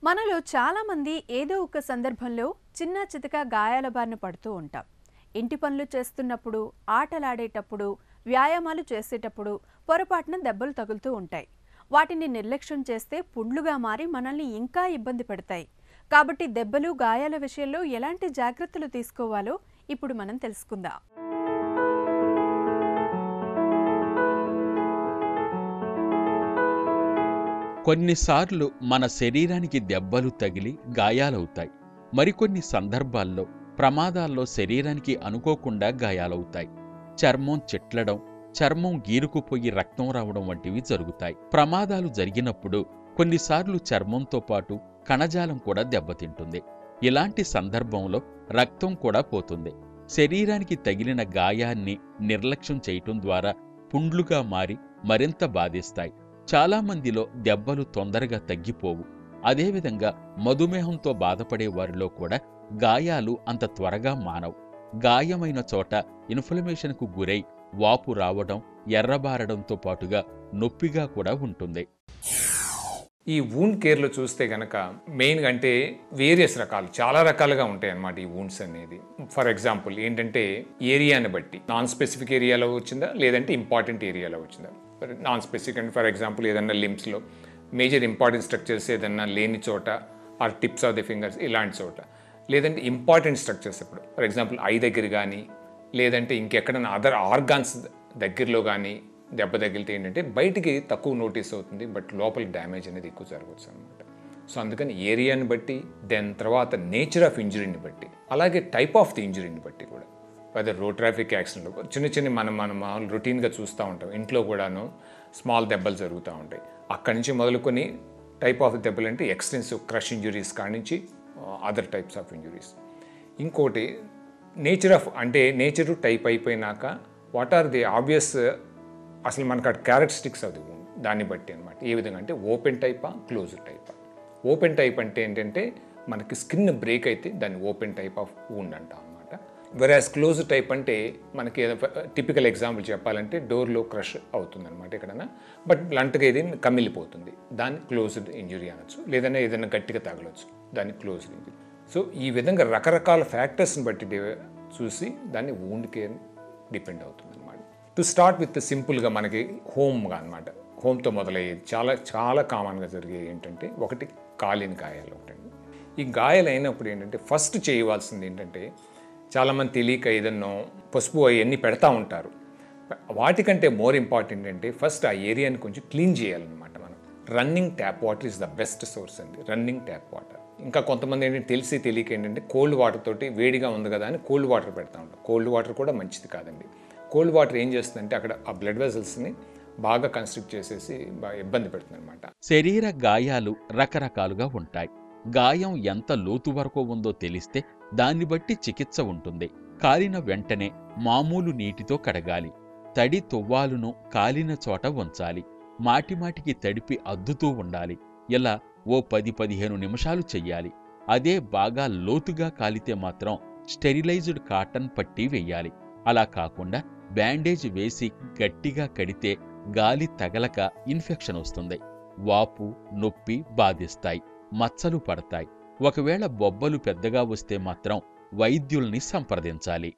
మనలో చాలామంది ఏదో ఒక సందర్భంలో చిన్న చితక గాయాల బారిన పడుతూ ఉంటాం ఇంటి పనులు చేస్తున్నప్పుడు ఆటలాడేటప్పుడు వ్యాయామాలు చేసేటప్పుడు పొరపాటున దెబ్బలు తగులుతూ ఉంటాయి వాటిని నిర్లక్ష్యం చేస్తే పుండ్లుగా మారి మనల్ని ఇంకా ఇబ్బంది పెడతాయి కాబట్టి దెబ్బలు గాయాల విషయంలో ఎలాంటి జాగ్రత్తలు తీసుకోవాలో ఇప్పుడు మనం తెలుసుకుందాం కొన్నిసార్లు మన శరీరానికి దెబ్బలు తగిలి గాయాలవుతాయి మరికొన్ని సందర్భాల్లో ప్రమాదాల్లో శరీరానికి అనుకోకుండా గాయాలవుతాయి చర్మం చిట్లడం చర్మం గీరుకుపోయి రక్తం రావడం వంటివి జరుగుతాయి ప్రమాదాలు జరిగినప్పుడు కొన్నిసార్లు చర్మంతో పాటు కణజాలం కూడా దెబ్బతింటుంది ఇలాంటి సందర్భంలో రక్తం కూడా పోతుంది శరీరానికి తగిలిన గాయాన్ని నిర్లక్ష్యం చేయటం ద్వారా పుండ్లుగా మారి మరింత బాధిస్తాయి చాలా మందిలో దెబ్బలు తొందరగా తగ్గిపోవు అదేవిధంగా మధుమేహంతో బాధపడే వారిలో కూడా గాయాలు అంత త్వరగా మానవు గాయమైన చోట ఇన్ఫ్లమేషన్కు గురై వాపు రావడం ఎర్రబారడంతో పాటుగా నొప్పిగా కూడా ఉంటుంది ఈ వూండ్ కేర్లో చూస్తే కనుక మెయిన్గా అంటే వేరియస్ రకాలు చాలా రకాలుగా ఉంటాయి అన్నమాట ఈ వూండ్స్ అనేది ఫర్ ఎగ్జాంపుల్ ఏంటంటే ఏరియాని బట్టి నాన్ స్పెసిఫిక్ ఏరియాలో వచ్చిందా లేదంటే ఇంపార్టెంట్ ఏరియాలో వచ్చిందా నాన్ స్పెసిఫిక్ అంటే ఫర్ ఎగ్జాంపుల్ ఏదన్నా లిమ్స్లో మేజర్ ఇంపార్టెంట్ స్ట్రక్చర్స్ ఏదన్నా లేని చోట or tips of the fingers ఇలాంటి చోట లేదంటే ఇంపార్టెంట్ స్ట్రక్చర్స్ ఇప్పుడు ఫర్ ఎగ్జాంపుల్ ఐ దగ్గర కానీ లేదంటే ఇంకెక్కడైనా అదర్ ఆర్గాన్స్ దగ్గరలో కానీ దెబ్బ తగిలితే ఏంటంటే బయటికి తక్కువ నోటీస్ అవుతుంది బట్ లోపల డ్యామేజ్ అనేది ఎక్కువ జరగవచ్చు అనమాట సో అందుకని ఏరియాని బట్టి దెన్ తర్వాత నేచర్ ఆఫ్ ఇంజరీని బట్టి అలాగే టైప్ ఆఫ్ ది ఇంజరీని బట్టి కూడా వెదర్ రోడ్ ట్రాఫిక్ యాక్సిడెంట్ చిన్న చిన్న మనం మనం మామూలు రొటీన్గా చూస్తూ ఉంటాం ఇంట్లో కూడాను స్మాల్ దెబ్బలు జరుగుతూ ఉంటాయి అక్కడి నుంచి మొదలుకొని టైప్ ఆఫ్ దెబ్బలు అంటే ఎక్స్టెన్సివ్ క్రష్ ఇంజురీస్ కాడి నుంచి అదర్ టైప్స్ ఆఫ్ ఇంజురీస్ ఇంకోటి నేచర్ ఆఫ్ అంటే నేచరు టైప్ అయిపోయినాక వాట్ ఆర్ ది ఆబ్వియస్ అసలు మనకు అక్కడ క్యారెక్టరిస్టిక్స్ అది దాన్ని బట్టి అనమాట ఏ విధంగా అంటే ఓపెన్ టైపా క్లోజ్డ్ టైపా ఓపెన్ టైప్ అంటే ఏంటంటే మనకి స్కిన్ బ్రేక్ అయితే దాన్ని ఓపెన్ టైప్ ఆఫ్ వూండ్ అంటాం అనమాట వెరాజ్ క్లోజ్ టైప్ అంటే మనకి టిపికల్ ఎగ్జాంపుల్ చెప్పాలంటే డోర్లో క్రష్ అవుతుంది అనమాట ఎక్కడైనా బట్ బ్లంట్గా ఇది కమిలిపోతుంది దాన్ని క్లోజ్డ్ ఇంజురీ అనొచ్చు లేదన్నా ఏదైనా గట్టిగా తగలొచ్చు దాన్ని క్లోజ్డ్ ఇంజురీ సో ఈ విధంగా రకరకాల ఫ్యాక్టర్స్ని బట్టి డి- చూసి దాన్ని వూండ్ కేర్ డిపెండ్ అవుతుంది అనమాట టు స్టార్ట్ విత్ సింపుల్గా మనకి హోమ్గా అనమాట హోమ్తో మొదలయ్యేది చాలా చాలా కామన్గా జరిగేది ఏంటంటే ఒకటి కాలిన గాయాలు ఒకటి ఈ గాయాలు అయినప్పుడు ఏంటంటే ఫస్ట్ చేయవలసింది ఏంటంటే చాలామంది తెలియక ఏదన్నో పసుపు అవన్నీ పెడతా ఉంటారు వాటికంటే మోర్ ఇంపార్టెంట్ అంటే ఫస్ట్ ఆ ఏరియాని కొంచెం క్లీన్ చేయాలన్నమాట మనం running tap water is the best source అండి రన్నింగ్ ట్యాప్ వాటర్ ఇంకా కొంతమంది ఏంటంటే తెలిసి తెలియక ఏంటంటే కోల్డ్ వాటర్ తోటి వేడిగా ఉంది కదా అని కోల్డ్ వాటర్ పెడతా ఉంటాం కోల్డ్ వాటర్ కూడా మంచిది కాదండి కోల్డ్ వాటర్ ఏం చేస్తుందంటే అక్కడ ఆ బ్లడ్ వెజల్స్ని బాగా కన్స్ట్రిక్ట్ చేసేసి బాగా ఇబ్బంది పెడుతుంది అనమాట శరీర గాయాలు రకరకాలుగా ఉంటాయి గాయం ఎంత లోతు వరకు ఉందో తెలిస్తే దాన్ని బట్టి చికిత్స ఉంటుంది కాలిన వెంటనే మామూలు నీటితో కడగాలి తడి తువ్వాలును కాలిన చోట ఉంచాలి మాటిమాటికి తడిపి అద్దుతూ ఉండాలి ఇలా ఓ పది పదిహేను నిమిషాలు చెయ్యాలి అదే బాగా లోతుగా కాలితే మాత్రం స్టెరిలైజ్డ్ కాటన్ పట్టీ వెయ్యాలి అలా కాకుండా బ్యాండేజ్ వేసి గట్టిగా కడితే గాలి తగలక ఇన్ఫెక్షన్ వస్తుంది వాపు నొప్పి బాధిస్తాయి మచ్చలు పడతాయి ఒకవేళ బొబ్బలు పెద్దగా వస్తే మాత్రం వైద్యుల్ని సంప్రదించాలి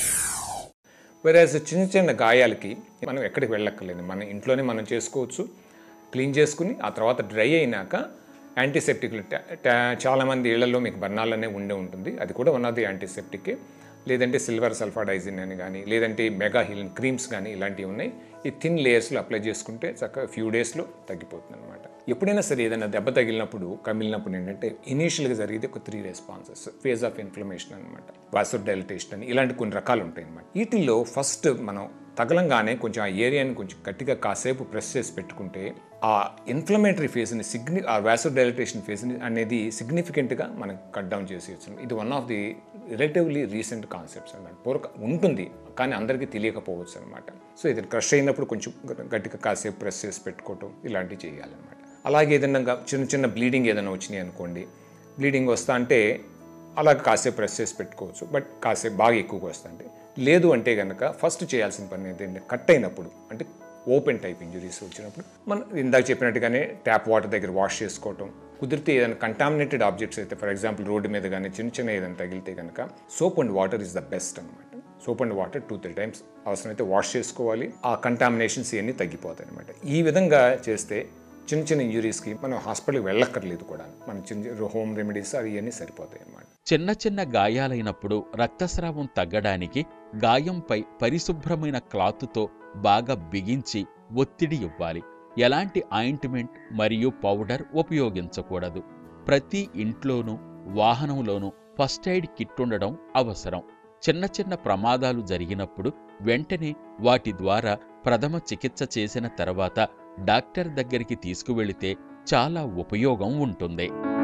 వెరాజ్ చిన్న చిన్న గాయాలకి మనం ఎక్కడికి వెళ్ళక్కర్లేదు మన ఇంట్లోనే మనం చేసుకోవచ్చు క్లీన్ చేసుకుని ఆ తర్వాత డ్రై అయినాక యాంటీసెప్టిక్లు టా- టా- చాలామంది ఇళ్లలో మీకు బర్ణాలనే ఉండే ఉంటుంది అది కూడా వన్ ఆఫ్ ది యాంటీసెప్టిక్ లేదంటే సిల్వర్ సల్ఫాడైజిన్ అని కానీ లేదంటే మెగా హీలిన్ క్రీమ్స్ కానీ ఇలాంటివి ఉన్నాయి ఈ థిన్ లేయర్స్లో అప్లై చేసుకుంటే చక్కగా ఫ్యూ డేస్లో తగ్గిపోతుంది అనమాట ఎప్పుడైనా సరే ఏదైనా దెబ్బ తగిలినప్పుడు కమిలినప్పుడు ఏంటంటే ఇనీషియల్గా జరిగేది ఒక three responses phase of inflammation అనమాట వాసర్ డైలిటేషన్ అని ఇలాంటి కొన్ని రకాలు ఉంటాయి అనమాట వీటిల్లో ఫస్ట్ మనం తగలంగానే కొంచెం ఆ ఏరియాని కొంచెం గట్టిగా కాసేపు ప్రెస్ చేసి పెట్టుకుంటే ఆ ఇన్ఫ్లమేటరీ ఫేజ్ని సిగ్ని ఆ వాసర్ డైలిటేషన్ ఫేజ్ని అనేది సిగ్నిఫికెంట్గా మనం కట్ డౌన్ చేసేయచ్చు ఇది one of the relatively recent concepts అనమాట పూర్వక ఉంటుంది కానీ అందరికీ తెలియకపోవచ్చు అనమాట సో ఇది క్రష్ అయినప్పుడు కొంచెం గట్టిగా కాసేపు ప్రెస్ చేసి పెట్టుకోవటం ఇలాంటివి చేయాలన్నమాట అలాగే ఏదైనా గా- చిన్న చిన్న బ్లీడింగ్ ఏదైనా వచ్చినాయి అనుకోండి బ్లీడింగ్ వస్తా అంటే అలాగే కాసేపు ప్రెస్ చేసి పెట్టుకోవచ్చు బట్ కాసేపు బాగా ఎక్కువగా వస్తా అంటే లేదు అంటే కనుక ఫస్ట్ చేయాల్సిన పని ఏంటంటే కట్ అయినప్పుడు అంటే ఓపెన్ టైప్ ఇంజురీస్ వచ్చినప్పుడు మనం ఇందాక చెప్పినట్టుగానే ట్యాప్ వాటర్ దగ్గర వాష్ చేసుకోవటం కుదిరితే ఏదైనా కంటామినేటెడ్ ఆబ్జెక్ట్స్ అయితే ఫర్ ఎగ్జాంపుల్ రోడ్డు మీద కానీ చిన్న చిన్న ఏదైనా తగిలితే కనుక soap and water is the best అనమాట soap and water two three times అవసరమైతే వాష్ చేసుకోవాలి ఆ కంటామినేషన్స్ ఇవన్నీ తగ్గిపోతాయి అనమాట ఈ విధంగా చేస్తే చిన్న చిన్న ఇంజురీస్కి మనం హాస్పిటల్కి వెళ్ళక్కర్లేదు కూడా మన చిన్న హోమ్ రెమెడీస్ అవి ఇవన్నీ సరిపోతాయి అన్నమాట చిన్న చిన్న గాయాలైనప్పుడు రక్తస్రావం తగ్గడానికి గాయంపై పరిశుభ్రమైన క్లాతుతో బాగా బిగించి ఒత్తిడి ఇవ్వాలి ఎలాంటి ఆయింట్మెంట్ మరియు పౌడర్ ఉపయోగించకూడదు ప్రతి ఇంట్లోనూ వాహనంలోనూ ఫస్ట్ ఎయిడ్ కిట్ ఉండడం అవసరం చిన్న చిన్న ప్రమాదాలు జరిగినప్పుడు వెంటనే వాటి ద్వారా ప్రథమ చికిత్స చేసిన తర్వాత డాక్టర్ దగ్గరికి తీసుకువెళితే చాలా ఉపయోగం ఉంటుంది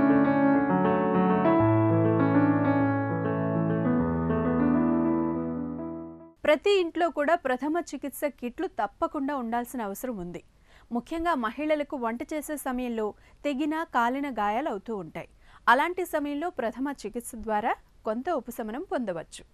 ప్రతి ఇంట్లో కూడా ప్రథమ చికిత్స కిట్లు తప్పకుండా ఉండాల్సిన అవసరం ఉంది ముఖ్యంగా మహిళలకు వంట చేసే సమయంలో తెగిన కాలిన గాయాలు అవుతూ ఉంటాయి అలాంటి సమయంలో ప్రథమ చికిత్స ద్వారా కొంత ఉపశమనం పొందవచ్చు